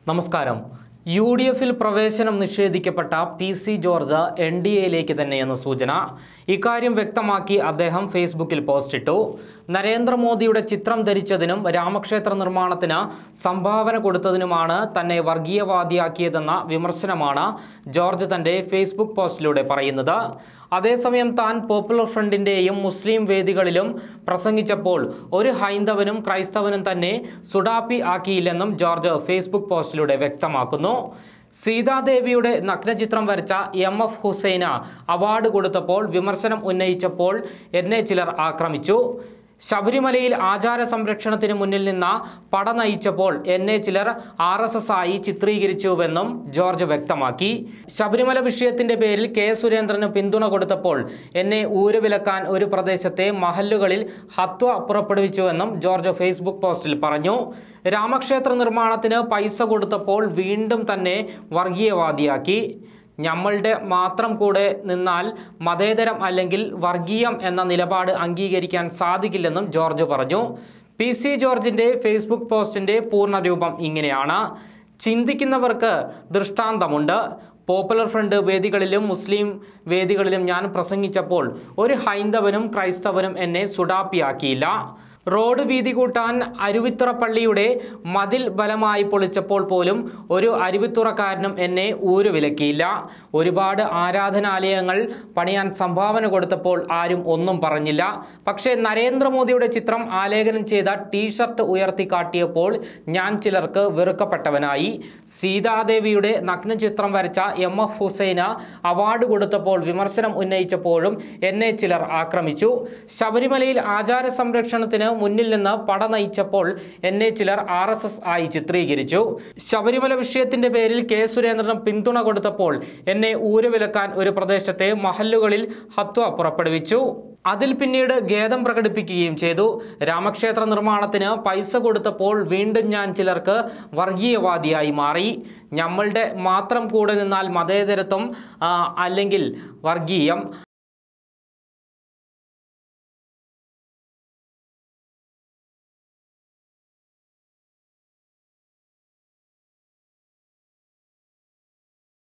നമസ്കാരം യു ഡി എഫിൽ പ്രവേശനം നിഷേധിക്കപ്പെട്ട പി സി ജോർജ് എൻ ഡി എയിലേക്ക് തന്നെയെന്ന് സൂചന ഇക്കാര്യം വ്യക്തമാക്കി അദ്ദേഹം ഫേസ്ബുക്കിൽ പോസ്റ്റിട്ടു നരേന്ദ്രമോദിയുടെ ചിത്രം ധരിച്ചതിനും രാമക്ഷേത്ര നിർമ്മാണത്തിന് സംഭാവന കൊടുത്തതിനുമാണ് തന്നെ വർഗീയവാദിയാക്കിയതെന്ന വിമർശനമാണ് ജോർജ് തന്റെ ഫേസ്ബുക്ക് പോസ്റ്റിലൂടെ പറയുന്നത് അതേസമയം താൻ പോപ്പുലർ ഫ്രണ്ടിന്റെയും മുസ്ലിം വേദികളിലും പ്രസംഗിച്ചപ്പോൾ ഒരു ഹൈന്ദവനും ക്രൈസ്തവനും തന്നെ സുഡാപ്പി ആക്കിയില്ലെന്നും ജോർജ് ഫേസ്ബുക്ക് പോസ്റ്റിലൂടെ വ്യക്തമാക്കുന്നു സീതാദേവിയുടെ നഗ്നചിത്രം വരച്ച എം എഫ് ഹുസൈന് അവാർഡ് കൊടുത്തപ്പോൾ വിമർശനം ഉന്നയിച്ചപ്പോൾ എന്നെ ചിലർ ആക്രമിച്ചു ശബരിമലയിൽ ആചാര സംരക്ഷണത്തിന് മുന്നിൽ നിന്ന് പട നയിച്ചപ്പോൾ എന്നെ ചിലർ ആർ എസ് എസ് ആയി ചിത്രീകരിച്ചുവെന്നും ജോർജ് വ്യക്തമാക്കി ശബരിമല വിഷയത്തിന്റെ പേരിൽ കെ സുരേന്ദ്രന് പിന്തുണ കൊടുത്തപ്പോൾ എന്നെ ഊരുവിലക്കാൻ ഒരു പ്രദേശത്തെ മഹല്ലുകളിൽ ഹത്വ പുറപ്പെടുവിച്ചുവെന്നും ജോർജ് ഫേസ്ബുക്ക് പോസ്റ്റിൽ പറഞ്ഞു രാമക്ഷേത്ര നിർമ്മാണത്തിന് പൈസ കൊടുത്തപ്പോൾ വീണ്ടും തന്നെ വർഗീയവാദിയാക്കി ഞമ്മളുടെ മാത്രം കൂടെ നിന്നാൽ മതേതരം അല്ലെങ്കിൽ വർഗീയം എന്ന നിലപാട് അംഗീകരിക്കാൻ സാധിക്കില്ലെന്നും ജോർജ് പറഞ്ഞു പി സി ജോർജിൻ്റെ ഫേസ്ബുക്ക് പോസ്റ്റിൻ്റെ പൂർണ്ണരൂപം ഇങ്ങനെയാണ് ചിന്തിക്കുന്നവർക്ക് ദൃഷ്ടാന്തമുണ്ട് പോപ്പുലർ ഫ്രണ്ട് വേദികളിലും മുസ്ലിം വേദികളിലും ഞാൻ പ്രസംഗിച്ചപ്പോൾ ഒരു ഹൈന്ദവനും ക്രൈസ്തവനും എന്നെ സുഡാപ്പിയാക്കിയില്ല റോഡ് വീതി കൂട്ടാൻ അരുവിത്തുറ പള്ളിയുടെ മതിൽ ബലമായി പൊളിച്ചപ്പോൾ പോലും ഒരു അരുവിത്തുറക്കാരനും എന്നെ ഊരുവിലക്കിയില്ല ഒരുപാട് ആരാധനാലയങ്ങൾ പണിയാൻ സംഭാവന കൊടുത്തപ്പോൾ ആരും ഒന്നും പറഞ്ഞില്ല പക്ഷേ നരേന്ദ്രമോദിയുടെ ചിത്രം ആലേഖനം ചെയ്ത ടീഷർട്ട് ഉയർത്തി കാട്ടിയപ്പോൾ ഞാൻ ചിലർക്ക് വെറുക്കപ്പെട്ടവനായി സീതാദേവിയുടെ നഗ്നചിത്രം വരച്ച എം എഫ് ഹുസൈന് അവാർഡ് കൊടുത്തപ്പോൾ വിമർശനം ഉന്നയിച്ചപ്പോഴും എന്നെ ചിലർ ആക്രമിച്ചു ശബരിമലയിൽ ആചാര സംരക്ഷണത്തിന് മുന്നിൽ നിന്ന് പട നയിച്ചപ്പോൾ എന്നെ ചിലർ ആർ എസ് എസ് ആയി ചിത്രീകരിച്ചു ശബരിമല വിഷയത്തിന്റെ പേരിൽ കെ സുരേന്ദ്രന് പിന്തുണ കൊടുത്തപ്പോൾ എന്നെ ഊരുവിലക്കാൻ ഒരു പ്രദേശത്തെ മഹല്ലുകളിൽ ഹത്വ പുറപ്പെടുവിച്ചു അതിൽ പിന്നീട് ഖേദം പ്രകടിപ്പിക്കുകയും ചെയ്തു രാമക്ഷേത്ര നിർമ്മാണത്തിന് പൈസ കൊടുത്തപ്പോൾ വീണ്ടും ഞാൻ ചിലർക്ക് വർഗീയവാദിയായി മാറി നമ്മളുടെ മാത്രം കൂടെ നിന്നാൽ മതേതരത്വം ആ, അല്ലെങ്കിൽ വർഗീയം